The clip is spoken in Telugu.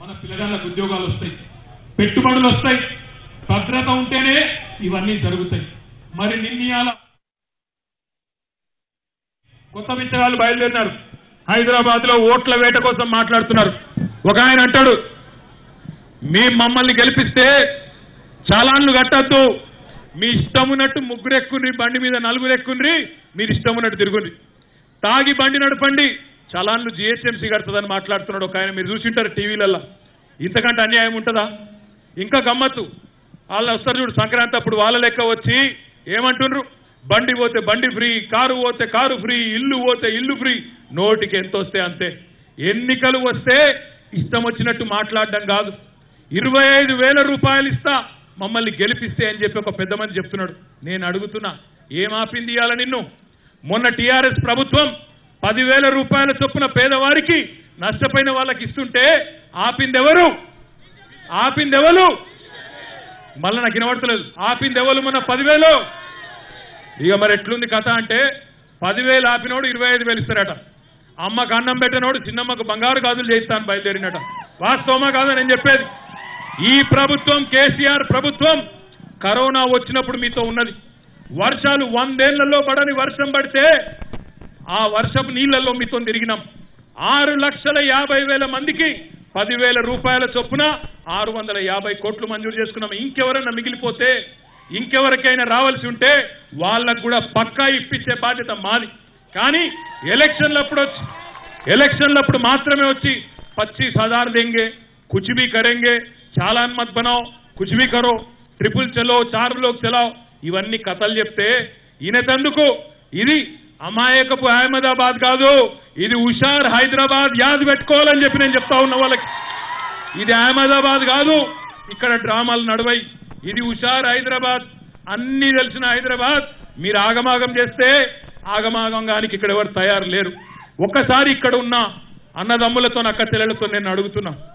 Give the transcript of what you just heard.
మన పిల్లగాళ్ళకు ఉద్యోగాలు వస్తాయి పెట్టుబడులు వస్తాయి భద్రత ఉంటేనే ఇవన్నీ జరుగుతాయి మరి నిన్నయాల కొత్త విత్తనాలు బయలుదేరినారు హైదరాబాద్ లో ఓట్ల వేట కోసం మాట్లాడుతున్నారు ఒక ఆయన అంటాడు మీ మమ్మల్ని గెలిపిస్తే చాలాన్లు కట్టద్దు మీ ఇష్టం ఉన్నట్టు ముగ్గురు ఎక్కుండ్రి బండి మీద నలుగురు ఎక్కుండ్రి మీరు ఇష్టం ఉన్నట్టు తిరుగుండ్రి తాగి బండి నడపండి చలాన్లు జిహెచ్ఎంసీ కడుతుందని మాట్లాడుతున్నాడు ఒక ఆయన మీరు చూసింటారు టీవీలలో ఇంతకంటే అన్యాయం ఉంటుందా ఇంకా గమ్మత్తు వాళ్ళు వస్తారు చూడు సంక్రాంతి అప్పుడు వాళ్ళ లెక్క వచ్చి ఏమంటుండ్రు బండి పోతే బండి ఫ్రీ కారు పోతే కారు ఫ్రీ ఇల్లు పోతే ఇల్లు ఫ్రీ నోటికి ఎంత వస్తే అంతే ఎన్నికలు వస్తే ఇష్టం వచ్చినట్టు మాట్లాడడం కాదు ఇరవై ఐదు వేల రూపాయలు ఇస్తా మమ్మల్ని గెలిపిస్తే అని చెప్పి ఒక పెద్ద మంది చెప్తున్నాడు నేను అడుగుతున్నా ఏం ఆపింది ఇవాళ నిన్ను మొన్న టీఆర్ఎస్ ప్రభుత్వం పదివేల రూపాయల చొప్పున పేదవారికి నష్టపోయిన వాళ్ళకి ఇస్తుంటే ఆపిందెవరు ఆపిందెవరు మళ్ళీ నాకు వినబడతలేదు ఆపిందెవరు మొన్న పదివేలు ఇక మరి ఎట్లుంది కథ అంటే పదివేలు ఆపినోడు ఇరవై ఐదు వేలు ఇస్తారట అమ్మకు అన్నం పెట్టినోడు చిన్నమ్మకు బంగారు గాజులు చేయిస్తాను బయలుదేరినట వాస్తవమా కాదా నేను చెప్పేది ఈ ప్రభుత్వం కేసీఆర్ ప్రభుత్వం కరోనా వచ్చినప్పుడు మీతో ఉన్నది వర్షాలు వందేళ్లలో పడని వర్షం పడితే ఆ వర్షపు నీళ్లలో మీతో తిరిగినాం ఆరు లక్షల యాభై వేల మందికి పదివేల రూపాయల చొప్పున ఆరు వందల యాభై కోట్లు మంజూరు చేసుకున్నాం ఇంకెవరైనా మిగిలిపోతే ఇంకెవరికైనా రావాల్సి ఉంటే వాళ్ళకు కూడా పక్కా ఇప్పించే బాధ్యత మాది కానీ ఎలక్షన్లప్పుడు వచ్చి ఎలక్షన్లప్పుడు మాత్రమే వచ్చి పచ్చీస్ హజార్ దేంగే కుछ भी करेंगे చాలాన్ మత్ బనావ్ కుछ भी करो ట్రిపుల్ చలో చార్ లోక్ చలావ్ ఇవన్నీ కథలు చెప్తే ఈయనతందుకు ఇది అమాయకపు అహ్మదాబాద్ కాదు ఇది హుషార్ హైదరాబాద్ యాద్ పెట్టుకోవాలని చెప్పి నేను చెప్తా ఉన్న వాళ్ళకి ఇది అహ్మదాబాద్ కాదు ఇక్కడ డ్రామాలు నడవై ఇది హుషార్ హైదరాబాద్ అన్ని తెలిసిన హైదరాబాద్ మీరు ఆగమాగం చేస్తే ఆగమాగంగానికి ఇక్కడ ఎవరు తయారు లేరు ఒక్కసారి ఇక్కడ ఉన్న అన్నదమ్ములతో అక్క చెల్లెలతో నేను అడుగుతున్నా